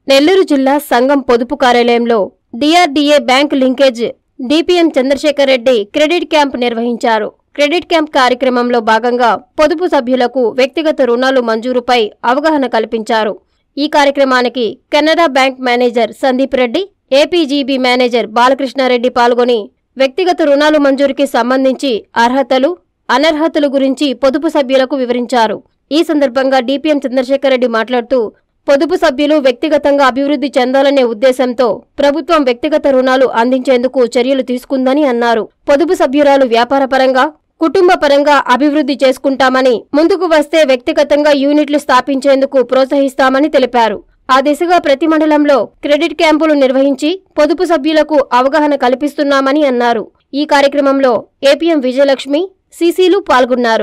నెల్లూరు జిల్లా సంఘం పొదుపు కార్యాలయంలో DRDA bank linkage DPM Chandrasekhar Reddy credit camp నిర్వహించారు క్రెడిట్ క్యాంప్ కార్యక్రమంలో భాగంగా పొదుపు సభ్యులకు వ్యక్తిగత రుణాలు మంజూరుపై అవగాహన కల్పించారు ఈ కార్యక్రమానికి Canara bank manager Sandeep Reddy APGB manager Balakrishna Reddy పాల్గొని వ్యక్తిగత రుణాలు మంజూరుకి సంబంధించి అర్హతలు అనర్హతలు గురించి పొదుపు సభ్యులకు వివరించారు ఈ సందర్భంగా డిపిఎం చంద్రశేఖర్ రెడ్డి మాట్లాడుతూ పొదుపు సభ్యులు వ్యక్తిగతంగా అభివృద్ధి చెందాలనే ఉద్దేశంతో ప్రభుత్వం వ్యక్తిగత రుణాలు అందించేందుకు చర్యలు తీసుకుందని అన్నారు పొదుపు సభ్యురాలు వ్యాపారపరంగా కుటుంబ పరంగా అభివృద్ధి చేసుకుంటామని ముందుకు వస్తే వ్యక్తిగతంగా యూనిట్లు స్థాపించేందుకు ప్రోత్సహిస్తామని తెలిపారు ఆ దిశగా ప్రతి మండలంలో క్రెడిట్ క్యాంపులు నిర్వహించి పొదుపు సభ్యులకు అవగాహన కల్పిస్తున్నామని అన్నారు ఈ కార్యక్రమంలో ఏపీఎం విజయలక్ష్మి సీసీలు పాల్గొన్నారు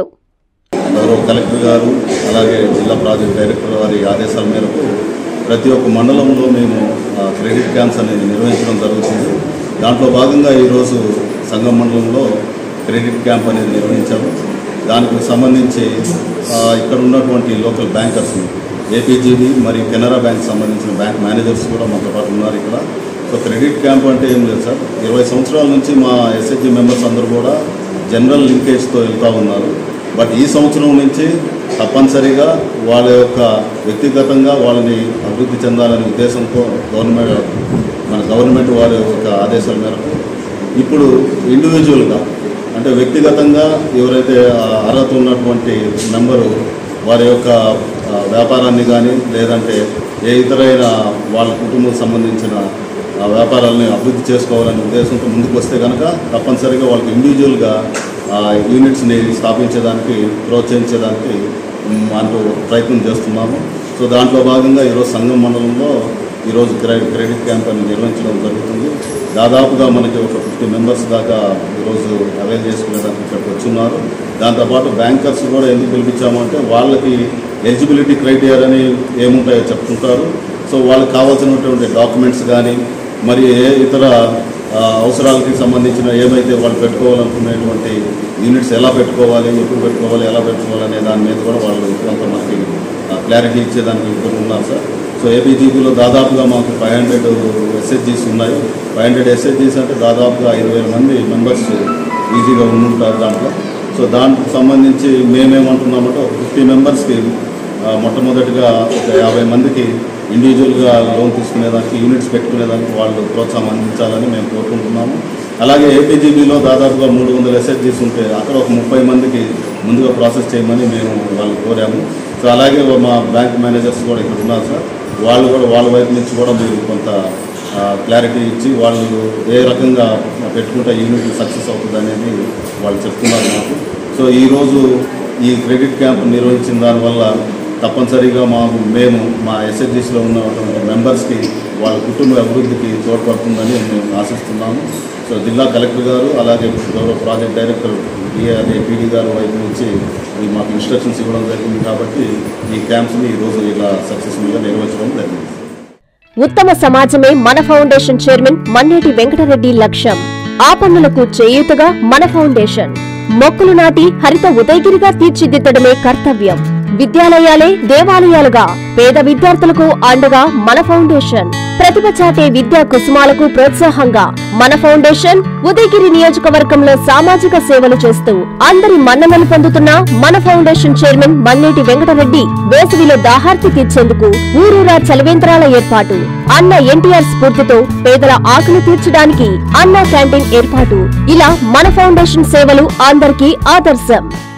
గౌరవ కలెక్టర్ గారు అలాగే జిల్లా ప్రాజెక్ట్ డైరెక్టర్ వారి ఆదేశాల మేరకు ప్రతి ఒక్క మండలంలో మేము ఆ, క్రెడిట్ క్యాంప్స్ అనేది నిర్వహించడం జరుగుతుంది దాంట్లో భాగంగా ఈరోజు సంగం మండలంలో క్రెడిట్ క్యాంప్ అనేది నిర్వహించాము దానికి సంబంధించి ఆ, ఇక్కడ ఉన్నటువంటి లోకల్ బ్యాంకర్స్ ఏపీజీబీ మరియు కెనరా బ్యాంక్ సంబంధించిన బ్యాంక్ మేనేజర్స్ కూడా మాతో పాటు ఉన్నారు ఇక్కడ సో క్రెడిట్ క్యాంప్ అంటే ఏం లేదు సార్ ఇరవై సంవత్సరాల నుంచి మా ఎస్హెచ్జి మెంబర్స్ అందరూ కూడా జనరల్ లింకేజ్తో వెళ్తూ ఉన్నారు బట్ ఈ సంవత్సరం నుంచి తప్పనిసరిగా వాళ్ళ యొక్క వ్యక్తిగతంగా వాళ్ళని అభివృద్ధి చెందాలనే ఉద్దేశంతో గవర్నమెంట్ మన గవర్నమెంట్ వారి యొక్క ఆదేశాల మేరకు ఇప్పుడు ఇండివిజువల్గా అంటే వ్యక్తిగతంగా ఎవరైతే ఆ అర్హత ఉన్నటువంటి మెంబరు వారి యొక్క ఆ, వ్యాపారాన్ని కానీ లేదంటే ఏ ఇతరైన వాళ్ళ కుటుంబం సంబంధించిన ఆ వ్యాపారాలని అభివృద్ధి చేసుకోవాలనే ఉద్దేశంతో ముందుకు వస్తే కనుక తప్పనిసరిగా వాళ్ళకి ఇండివిజువల్గా ఆ యూనిట్స్ని స్థాపించేదానికి ప్రోత్సహించేదానికి మ్, అంటూ ప్రయత్నం చేస్తున్నాము సో దాంట్లో భాగంగా ఈరోజు సంఘం మండలంలో ఈరోజు క్రెడిట్ క్రెడిట్ క్యాంప్ అని నిర్వహించడం జరుగుతుంది దాదాపుగా మనకి ఒక ఫిఫ్టీ మెంబర్స్ దాకా ఈరోజు అవైల్ చేసుకునేదానికి ఇక్కడికి వచ్చున్నారు దాంతోపాటు బ్యాంకర్స్ కూడా ఎందుకు పిలిపించామంటే వాళ్ళకి ఎలిజిబిలిటీ క్రైటీరియా అని ఏముంటాయో చెప్తుంటారు సో వాళ్ళకి కావాల్సినటువంటి డాక్యుమెంట్స్ కానీ మరి ఏ ఇతర ఆ, అవసరాలకి సంబంధించిన ఏమైతే వాళ్ళు పెట్టుకోవాలనుకునేటువంటి యూనిట్స్ ఎలా పెట్టుకోవాలి ఎప్పుడు పెట్టుకోవాలి ఎలా పెట్టుకోవాలి అనే దాని మీద కూడా వాళ్ళు కొంత మనకి క్లారిటీ ఇచ్చేదానికి ఇద్దరు ఉన్నారు సార్ సో ఏపీజీబీలో దాదాపుగా మాకు ఫైవ్ హండ్రెడ్ ఎస్హెచ్జీస్ ఉన్నాయి ఫైవ్ హండ్రెడ్ ఎస్హెచ్జీస్ అంటే దాదాపుగా ఐదు వేల మంది మెంబర్స్ ఈజీగా ఉండుంటారు దాంట్లో సో దానికి సంబంధించి మేమేమంటున్నామంటే ఒక ఫిఫ్టీ మెంబర్స్కి ఆ, మొట్టమొదటిగా ఒక యాభై మందికి ఇండివిజువల్గా లోన్ తీసుకునేదానికి యూనిట్స్ పెట్టుకునేదానికి వాళ్ళు ప్రోత్సాహం అందించాలని మేము కోరుకుంటున్నాము అలాగే ఏపీజీబీలో దాదాపుగా మూడు వందల ఎస్హెచ్జీస్ ఉంటే అక్కడ ఒక ముప్పై మందికి ముందుగా ప్రాసెస్ చేయమని మేము వాళ్ళు కోరాము సో అలాగే మా బ్యాంక్ మేనేజర్స్ కూడా ఇక్కడ ఉన్నారు సార్ వాళ్ళు కూడా వాళ్ళ వైపు నుంచి కూడా మీరు కొంత క్లారిటీ ఇచ్చి వాళ్ళు ఏ రకంగా పెట్టుకుంటే యూనిట్ సక్సెస్ అవుతుంది అనేది వాళ్ళు చెప్తున్నారు మాకు సో ఈరోజు ఈ క్రెడిట్ క్యాంప్ నిర్వహించిన దానివల్ల తప్పనిసరిగా మాకు మేము మా ఎస్హెచ్జిస్లో ఉన్నటువంటి మెంబర్స్కి వాళ్ళ కుటుంబ అభివృద్ధికి తోడ్పడుతుందని మేము ఆశిస్తున్నాము సో జిల్లా కలెక్టర్ గారు అలాగే గౌరవ ప్రాజెక్ట్ డైరెక్టర్ డిఆర్ఏ పీడీ గారు వైపు నుంచి ఈ మాకు ఇన్స్ట్రక్షన్స్ ఇవ్వడం జరిగింది కాబట్టి ఈ క్యాంప్స్ని ఈరోజు ఇలా సక్సెస్ఫుల్గా నిర్వహించడం జరిగింది ఉత్తమ సమాజమే మన ఫౌండేషన్ చైర్మన్ మన్నేటి వెంకటరెడ్డి లక్ష్యం ఆ పనులకు చేయూతగా మన ఫౌండేషన్ మొక్కలు నాటి హరిత ఉదయగిరిగా తీర్చిదిద్దడమే కర్తవ్యం విద్యాలయాలే దేవాలయాలుగా పేద విద్యార్థులకు అండగా మన ఫౌండేషన్ ప్రతిభ చాటే విద్యా కుసుమాలకు ప్రోత్సాహంగా మన ఫౌండేషన్ ఉదయగిరి నియోజకవర్గంలో సామాజిక సేవలు చేస్తూ అందరి మన్ననలు పొందుతున్న మన ఫౌండేషన్ చైర్మన్ మన్నేటి వెంకటరెడ్డి వేసవిలో దాహార్తి తీర్చేందుకు ఊరూరా చలివేంద్రాల ఏర్పాటు అన్న ఎన్టీఆర్ స్ఫూర్తితో పేదల ఆకలి తీర్చడానికి అన్న క్యాంటీన్ ఏర్పాటు ఇలా మన ఫౌండేషన్ సేవలు అందరికీ ఆదర్శం